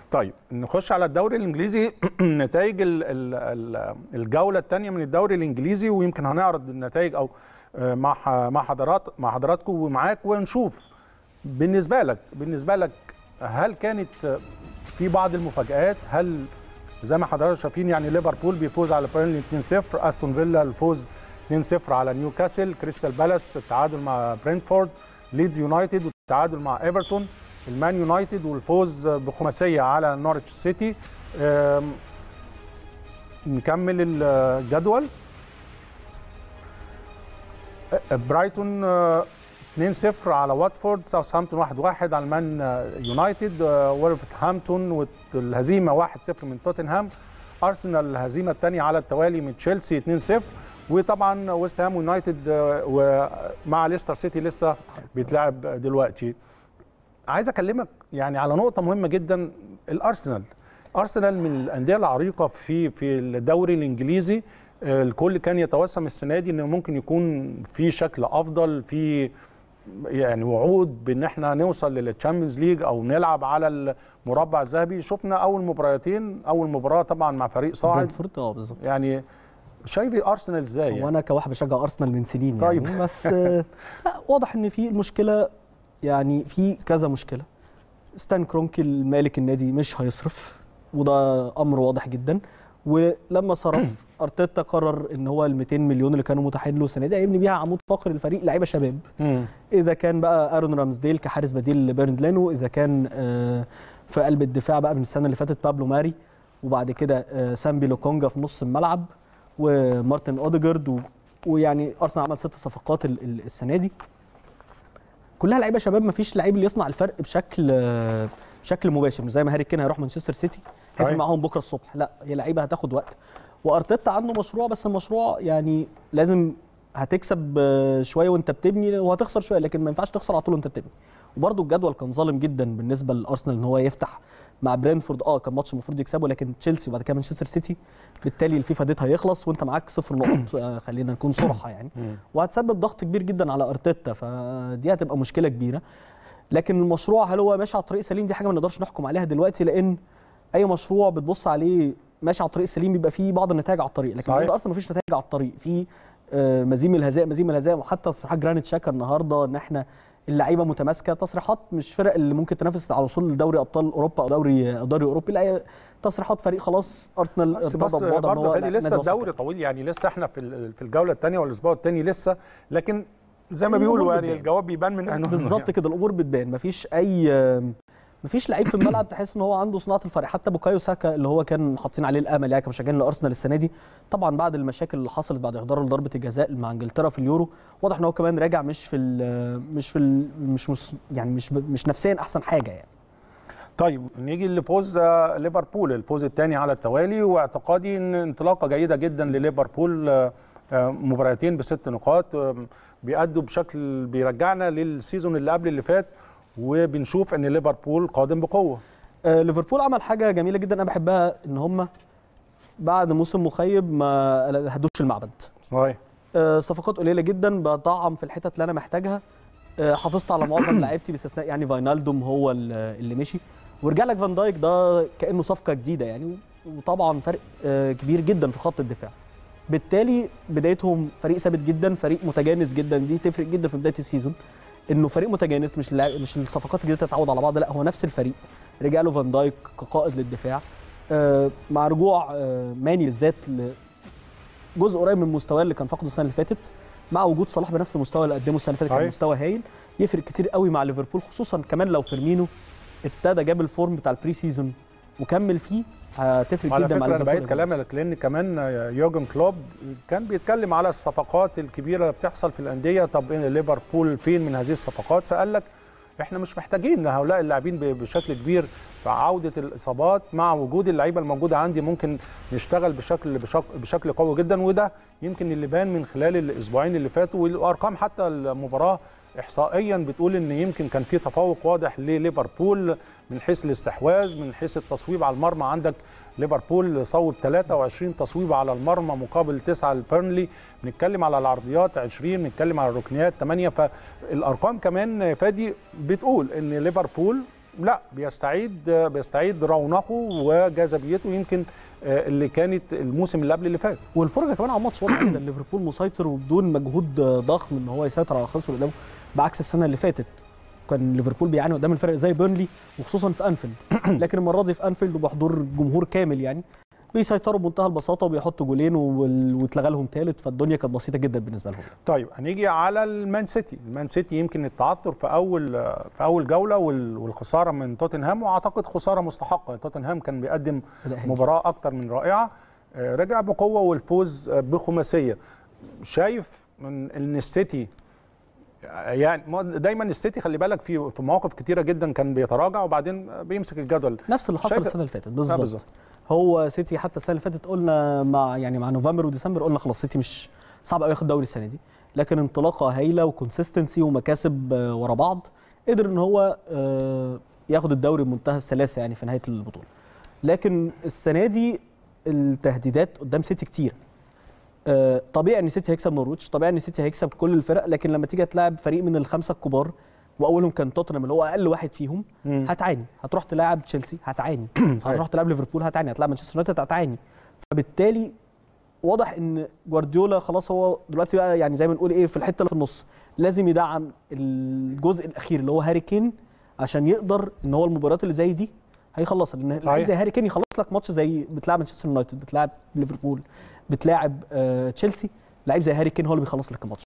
طيب نخش على الدوري الانجليزي نتائج ال- ال- ال- الجوله الثانيه من الدوري الانجليزي ويمكن هنعرض النتائج او آه، مع ح- مع حضرات مع حضراتكم ومعاك ونشوف بالنسبه لك بالنسبه لك هل كانت آه، في بعض المفاجآت هل زي ما حضراتكم شايفين يعني ليفربول بيفوز على بيرنلي 2-0 استون فيلا الفوز 2-0 على نيوكاسل كريستال بالاس التعادل مع برينتفورد ليدز يونايتد والتعادل مع ايفرتون المان يونايتد والفوز بخماسيه على نورتش سيتي أم، نكمل الجدول أه، برايتون أه، 2-0 على واتفورد ساوثهامبتون 1-1 على المان أه، يونايتد أه، وولفرهامبتون والهزيمه 1-0 من توتنهام ارسنال الهزيمه الثانيه على التوالي من تشيلسي 2-0 وطبعا ويست هام يونايتد أه، ومع ليستر سيتي لسه بيتلعب دلوقتي عايز اكلمك يعني على نقطه مهمه جدا الارسنال ارسنال من الانديه العريقه في في الدوري الانجليزي آه، الكل كان يتوسم السنه دي انه ممكن يكون في شكل افضل في يعني وعود بان احنا نوصل للتشامبيونز ليج او نلعب على المربع الذهبي شفنا اول مباراتين اول مباراه طبعا مع فريق صاعد برنتفورد اه بالظبط يعني شايف ارسنال ازاي يعني؟ وانا كواحد بشجع ارسنال من سنين طيب. يعني بس آه، لا واضح ان في المشكله يعني في كذا مشكله ستان كرونكي المالك النادي مش هيصرف وده امر واضح جدا ولما صرف ارتيتا قرر ان هو ال 200 مليون اللي كانوا متاحين له السنه دي هيبني بيها عمود فقري للفريق لعيبه شباب مم. اذا كان بقى ارون رامزديل كحارس بديل لبيرند لينو اذا كان آه، في قلب الدفاع بقى من السنه اللي فاتت بابلو ماري وبعد كده آه، سامبي لوكونجا في نص الملعب ومارتن اوديجارد و- ويعني ارسنال عمل ست صفقات ال- ال- السنه دي كلها لعيبه شباب ما فيش لعيب اللي يصنع الفرق بشكل آه، بشكل مباشر مش زي ما هاري كين هيروح مانشستر سيتي هيفرق أيوة. معاهم بكره الصبح لا هي لعيبه هتاخد وقت وارتيتا عنده مشروع بس المشروع يعني لازم هتكسب آه، شويه وانت بتبني وهتخسر شويه لكن ما ينفعش تخسر على طول وانت بتبني وبرده الجدول كان ظالم جدا بالنسبه لارسنال ان هو يفتح مع برينفورد اه كان ماتش المفروض يكسبه لكن تشيلسي وبعد كده مانشستر سيتي بالتالي الفيفا ديت هيخلص وانت معاك صفر نقط آه، خلينا نكون صراحه يعني وهتسبب ضغط كبير جدا على ارتيتا فدي هتبقى مشكله كبيره لكن المشروع هل هو ماشي على الطريق سليم دي حاجه ما نقدرش نحكم عليها دلوقتي لان اي مشروع بتبص عليه ماشي على الطريق السليم بيبقى فيه بعض النتائج على الطريق لكن صحيح. بالنسبه اصلا مفيش نتائج على الطريق في آه، مزيم الهزاء مزيم الهزاء وحتى تصريحات جرانيت شاكا النهارده ان احنا اللعيبه متماسكه تصريحات مش فرق اللي ممكن تنافس على الوصول لدوري ابطال اوروبا او دوري او دوري اوروبي لا هي تصريحات فريق خلاص ارسنال بس ارتضى بس بوضع ان برضه هو فادي نادي لسه وسط الدوري طويل يعني لسه احنا في ال- في الجوله الثانيه والاسبوع الثاني لسه لكن زي ما الأمور بيقولوا يعني بتبان. الجواب بيبان من عنوانه بالظبط يعني. كده الامور بتبان مفيش اي مفيش لعيب في الملعب تحس ان هو عنده صناعه الفرق حتى بوكايو ساكا اللي هو كان حاطين عليه الامل يعني كمشجعين لارسنال السنه دي طبعا بعد المشاكل اللي حصلت بعد احضاره لضربه الجزاء مع انجلترا في اليورو واضح ان هو كمان راجع مش في ال مش في ال مش مش يعني مش مش نفسيا احسن حاجه يعني طيب نيجي لفوز آه، ليفربول الفوز الثاني على التوالي واعتقادي ان انطلاقه جيده جدا لليفربول آه، آه، مباراتين بست نقاط آه، بيأدوا بشكل بيرجعنا للسيزون اللي قبل اللي فات وبنشوف ان ليفربول قادم بقوه آه، ليفربول عمل حاجه جميله جدا انا بحبها ان هم بعد موسم مخيب ما هدوش المعبد صحيح آه، صفقات قليله جدا بطعم في الحتت اللي انا محتاجها آه، حافظت على معظم لعيبتي باستثناء يعني فاينالدوم هو ال- اللي مشي ورجع لك فان دايك ده كانه صفقه جديده يعني وطبعا فرق آه، كبير جدا في خط الدفاع بالتالي بدايتهم فريق ثابت جدا فريق متجانس جدا دي تفرق جدا في بدايه السيزون انه فريق متجانس مش اللع- مش الصفقات الجديده تتعود على بعض لا هو نفس الفريق رجع له فان دايك كقائد للدفاع آه، مع رجوع آه، ماني بالذات ل- جزء قريب من مستواه اللي كان فاقده السنه اللي فاتت مع وجود صلاح بنفس المستوى اللي قدمه السنه اللي فاتت كان صحيح. مستوى هايل يفرق كتير قوي مع ليفربول خصوصا كمان لو فيرمينو ابتدى جاب الفورم بتاع البري سيزون وكمل فيه هتفرق على جدا مع فكره انا ليفربول بعيد كلامك لان كمان يورجن كلوب كان بيتكلم على الصفقات الكبيره اللي بتحصل في الانديه طب إن ليفربول فين من هذه الصفقات فقال لك احنا مش محتاجين هؤلاء اللاعبين ب- بشكل كبير فعوده الاصابات مع وجود اللعيبه الموجوده عندي ممكن نشتغل بشكل بشكل, بشكل قوي جدا وده يمكن اللي بان من خلال الاسبوعين اللي فاتوا والارقام حتى المباراه احصائيا بتقول ان يمكن كان في تفوق واضح لليفربول من حيث الاستحواذ من حيث التصويب على المرمى عندك ليفربول صوب 23 تصويب على المرمى مقابل 9 لبيرنلي بنتكلم على العرضيات 20 بنتكلم على الركنيات 8 فالارقام كمان فادي بتقول ان ليفربول لا بيستعيد بيستعيد رونقه وجاذبيته يمكن آه، اللي كانت الموسم اللي قبل اللي فات والفرجه كمان على الماتش واضحه جدا ليفربول مسيطر وبدون مجهود ضخم ان هو يسيطر على الخصم اللي قدامه بعكس السنه اللي فاتت كان ليفربول بيعاني قدام الفرق زي بيرنلي وخصوصا في انفيلد لكن المره دي في انفيلد وبحضور جمهور كامل يعني بيسيطروا بمنتهى البساطه وبيحطوا جولين وال- واتلغى لهم ثالث فالدنيا كانت بسيطه جدا بالنسبه لهم طيب هنيجي على المان سيتي المان سيتي يمكن التعثر في اول في اول جوله وال- والخساره من توتنهام واعتقد خساره مستحقه توتنهام كان بيقدم أداء هايل. مباراه اكتر من رائعه آه، رجع بقوه والفوز آه، بخماسيه شايف من ان السيتي يعني ما- دايما السيتي خلي بالك في في مواقف كتيره جدا كان بيتراجع وبعدين بيمسك الجدول نفس اللي حصل شايف- السنه اللي فاتت آه، بالظبط بالظبط هو سيتي حتى السنه اللي فاتت قلنا مع يعني مع نوفمبر وديسمبر قلنا خلاص سيتي مش صعب قوي ياخد دوري السنه دي لكن انطلاقه هايله وكونسيستنسي ومكاسب آه، ورا بعض قدر ان هو آه، ياخد الدوري بمنتهى السلاسه يعني في نهايه البطوله لكن السنه دي التهديدات قدام سيتي كتير آه، طبيعي ان سيتي هيكسب نورويتش طبيعي ان سيتي هيكسب كل الفرق لكن لما تيجي تلاعب فريق من الخمسه الكبار واولهم كان توتنهام اللي هو اقل واحد فيهم مم. هتعاني هتروح تلاعب تشيلسي هتعاني هتروح تلعب ليفربول هتعاني هتلاعب مانشستر يونايتد هتعاني فبالتالي واضح ان جوارديولا خلاص هو دلوقتي بقى يعني زي ما نقول ايه في الحته اللي في النص لازم يدعم الجزء الاخير اللي هو هاري كين عشان يقدر ان هو المباريات اللي زي دي هيخلصها لان لعيب زي هاري كين يخلص لك ماتش زي بتلاعب مانشستر يونايتد بتلاعب ليفربول بتلاعب آه تشيلسي لعيب زي هاري كين هو اللي بيخلص لك الماتش